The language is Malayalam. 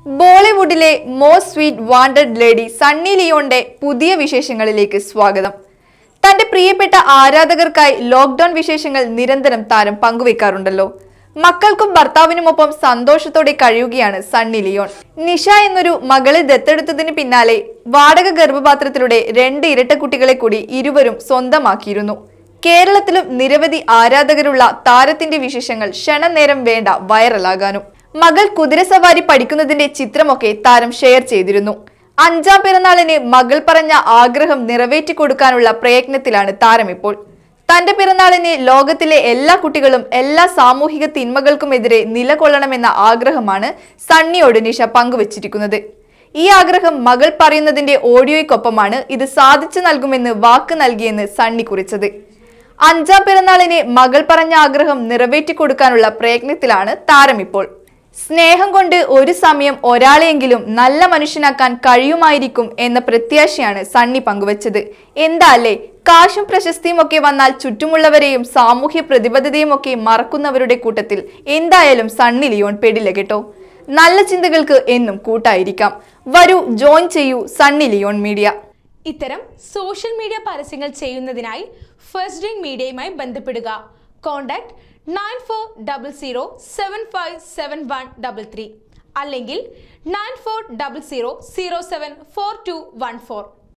ബോളിവുഡിലെ most sweet wanted lady Sunny ലിയോന്റെ പുതിയ വിശേഷങ്ങളിലേക്ക് സ്വാഗതം തന്റെ പ്രിയപ്പെട്ട ആരാധകർക്കായി ലോക്ക്ഡൌൺ വിശേഷങ്ങൾ നിരന്തരം താരം പങ്കുവെക്കാറുണ്ടല്ലോ മക്കൾക്കും ഭർത്താവിനുമൊപ്പം സന്തോഷത്തോടെ കഴിയുകയാണ് സണ്ണി ലിയോൺ നിഷ എന്നൊരു മകളെ ദത്തെടുത്തതിന് പിന്നാലെ വാടക ഗർഭപാത്രത്തിലൂടെ രണ്ട് ഇരട്ടക്കുട്ടികളെ കൂടി ഇരുവരും സ്വന്തമാക്കിയിരുന്നു കേരളത്തിലും നിരവധി ആരാധകരുള്ള താരത്തിന്റെ വിശേഷങ്ങൾ ക്ഷണനേരം വേണ്ട വൈറലാകാനും മകൾ കുതിരസവാരി പഠിക്കുന്നതിന്റെ ചിത്രമൊക്കെ താരം ഷെയർ ചെയ്തിരുന്നു അഞ്ചാം പിറന്നാളിന് മകൾ പറഞ്ഞ ആഗ്രഹം നിറവേറ്റി കൊടുക്കാനുള്ള പ്രയത്നത്തിലാണ് താരം ഇപ്പോൾ തന്റെ പിറന്നാളിന് ലോകത്തിലെ എല്ലാ കുട്ടികളും എല്ലാ സാമൂഹിക തിന്മകൾക്കുമെതിരെ നിലകൊള്ളണമെന്ന ആഗ്രഹമാണ് സണ്ണിയോട് നിഷ പങ്കുവച്ചിരിക്കുന്നത് ഈ ആഗ്രഹം മകൾ പറയുന്നതിന്റെ ഓഡിയോയ്ക്കൊപ്പമാണ് ഇത് സാധിച്ചു നൽകുമെന്ന് വാക്ക് നൽകിയെന്ന് സണ്ണി കുറിച്ചത് അഞ്ചാം പിറന്നാളിന് മകൾ പറഞ്ഞ ആഗ്രഹം നിറവേറ്റി കൊടുക്കാനുള്ള പ്രയത്നത്തിലാണ് താരം ഇപ്പോൾ സ്നേഹം കൊണ്ട് ഒരു സമയം ഒരാളെയെങ്കിലും നല്ല മനുഷ്യനാക്കാൻ കഴിയുമായിരിക്കും എന്ന പ്രത്യാശയാണ് സണ്ണി പങ്കുവച്ചത് എന്താ അല്ലേ കാശും പ്രശസ്തിയും ഒക്കെ വന്നാൽ ചുറ്റുമുള്ളവരെയും സാമൂഹ്യ പ്രതിബദ്ധതയും ഒക്കെ മറക്കുന്നവരുടെ കൂട്ടത്തിൽ എന്തായാലും സണ്ണി ലിയോൺ പെടില്ല കേട്ടോ നല്ല ചിന്തകൾക്ക് എന്നും കൂട്ടായിരിക്കാം വരൂ ജോയിൻ ചെയ്യൂ സണ്ണി ലിയോൺ മീഡിയ ഇത്തരം സോഷ്യൽ മീഡിയ പരസ്യങ്ങൾ ചെയ്യുന്നതിനായി ഫസ്റ്റ് ഡ്രിങ്ക് മീഡിയയുമായി ബന്ധപ്പെടുക contact nine four double zero seven five seven one double three അല്ലെങ്കിൽ nine four double zero zero seven four two one four